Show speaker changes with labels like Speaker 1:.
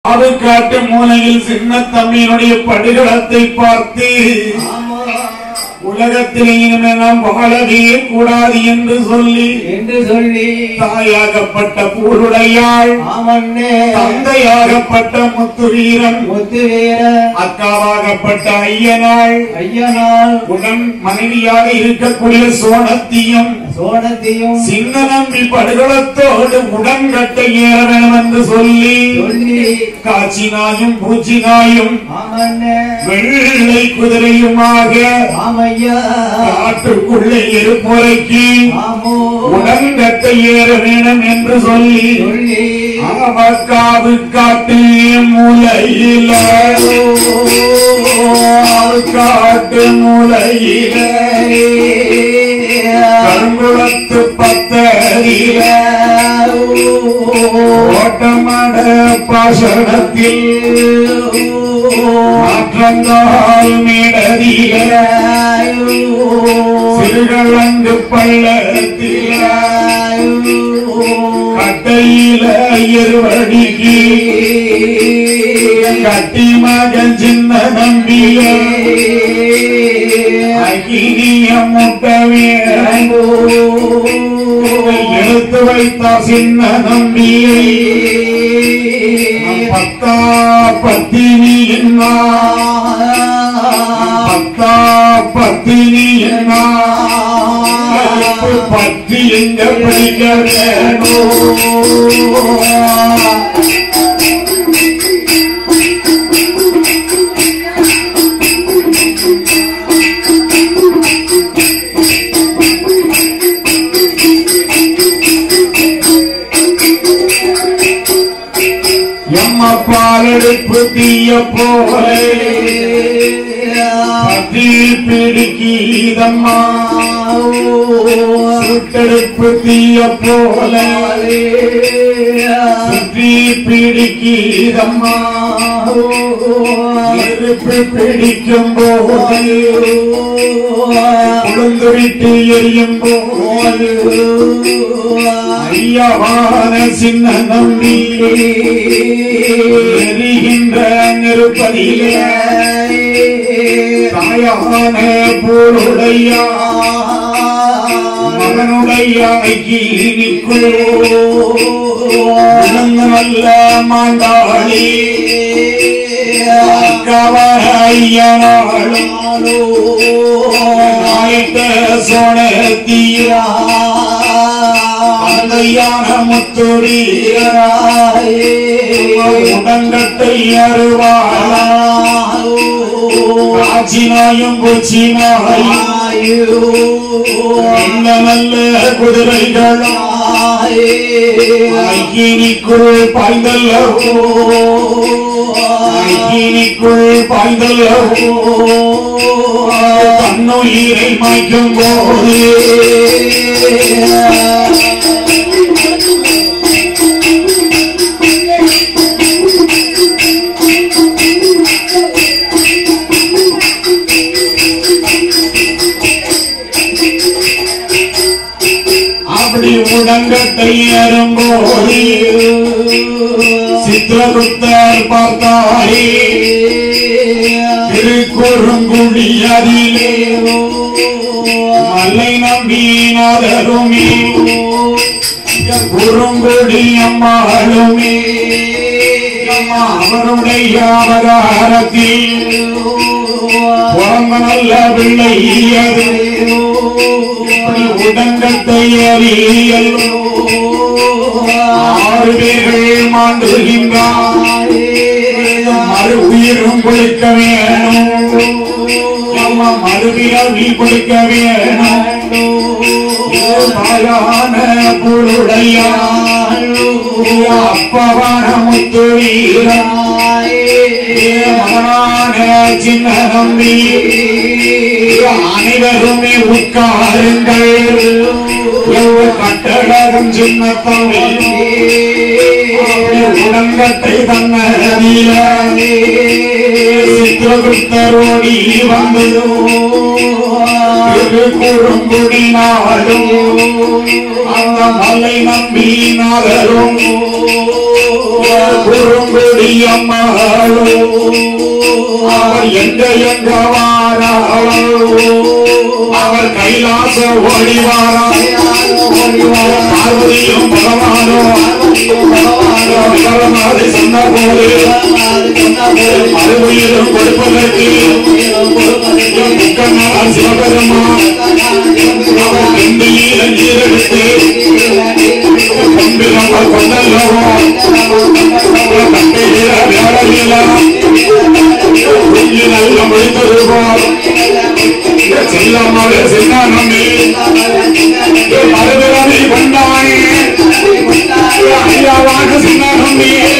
Speaker 1: காட்டு மூலையில் சின்ன தம்பியினுடைய படுகளத்தை பார்த்து
Speaker 2: ஆமா
Speaker 1: உலகத்திலே இனிமே நாம் வாழவே கூடாது என்று சொல்லி
Speaker 2: என்று சொல்லி
Speaker 1: தாயாகப்பட்ட பூருடையாள்
Speaker 2: ஆமண்ணே
Speaker 1: தந்தையாகப்பட்ட முத்துவீரன்
Speaker 2: முத்து வீர
Speaker 1: அக்காவாகப்பட்ட ஐயனாள்
Speaker 2: ஐயனால்
Speaker 1: உடன் மனைவியாக இருக்கக்கூடிய சோனத்தியும்
Speaker 2: சோனத்தையும்
Speaker 1: சின்ன நம்பி படுகளத்தோடு உடன் கட்ட ஏற வேண்டும் என்று சொல்லி
Speaker 2: சொல்லி
Speaker 1: காச்சினாயும் பூச்சினாயும்
Speaker 2: ஆமண்ணே
Speaker 1: வெள்ளை குதிரையுமாக
Speaker 2: ஆமையா
Speaker 1: காட்டுக்குள்ளே இருமுறைக்கு
Speaker 2: ஆமோ
Speaker 1: உடன் கட்ட ஏற வேண்டும் என்று சொல்லி
Speaker 2: சொல்லி
Speaker 1: அவக்காவு காட்டு மூலையில காட்டு மூலையில கருங்குளத்து பத்தரில ஓட்டமட பாசனத்தில் மாற்றங்கால் மேடதில சிறுகலங்கு பள்ளத்தில கட்டையில இருவடிக்கு கட்டி மகன் சின்ன நம்பிய அகினிய முட்டவே எடுத்து வைத்த சின்ன நம்பியை பத்தா பத்தினி என்ன பத்தா பத்தினி என்ன பத்தி எங்க பிடிக்க வேணும் எம்ம பாலெடுப்பு தீய போலே பத்தி பிடிக்கீதம்மா சுட்டெடுப்பு தீய போல சுற்றி பிடிக்கீதம்மா நெருப்பு பிடிக்கும் போது உளுந்து விட்டு எரியும் போது ஐயவான சின்ன நம்பி எரிகின்ற நெருப்பதிலே தாயான பூருடையா மகனுடைய ஐக்கியக்குள் நல்ல மாண்டாளி கவனையனாளும் நாயக்க சோழத்தியா அந்தையான முத்துரீரா உடங்கட்டை அருவாளா காட்சினாயும் பூச்சினாயும் நல்ல நல்ல குதிரைகளா ஐக்கினிக்குள் பாய்ந்தல்லவோ ஐக்கினிக்குள் பாய்ந்தல்லவோ தன்னுயிரை மாய்க்கும் போது அப்படி உடங்கட்டை ஏறும்போது சித்திரகுப்தர் பார்த்தாரே திருக்குறுங்குடி அதிலே மல்லை நம்பினாதருமே குறுங்குடி அம்மாளுமே அம்மா அவருடைய அவதாரத்தில் பிறந்த நல்ல பிள்ளை அது இப்படி உடங்கத்தை அறியல் ஆறு பேர்கள் மாண்டுகின்றார் மறு உயிரும் கொடுக்க வேணும் அம்மா மறுபிறவி கொடுக்க வேணும் மகான புருடையா அப்பவான முத்து வீரா மகனான சின்ன நம்பி அனைவருமே உட்காருங்கள் கட்டடகம் சின்ன தம்பி உடங்கட்டை தன்னதில சித்திரகுப்தரோடி வந்ததோ குறுங்குடி நாடும் அந்த மலை நம்பி நகரும் குறுங்குடி அம்மாளும் அவர் எங்க எங்க வாராளோ அவர் கைலாச ஓடிவாரா பார்வதியும் பகவானும் பகவானை சொன்ன போது மறுபடியும் கொடுப்பதற்கு முக்கண்ணால் சிவபெருமான் அவர் பெண்மையில் அஞ்சீரெடுத்து பெண்கள் நம்ம கொண்டல்லவோ கட்டையில வேலையெல்லாம் குஞ்சு நல்ல முடித்தருவோம் செல்லாமல் செல்லா நம்பி மறுபிறவி கொண்டானே ஐயாவாக சின்ன நம்பி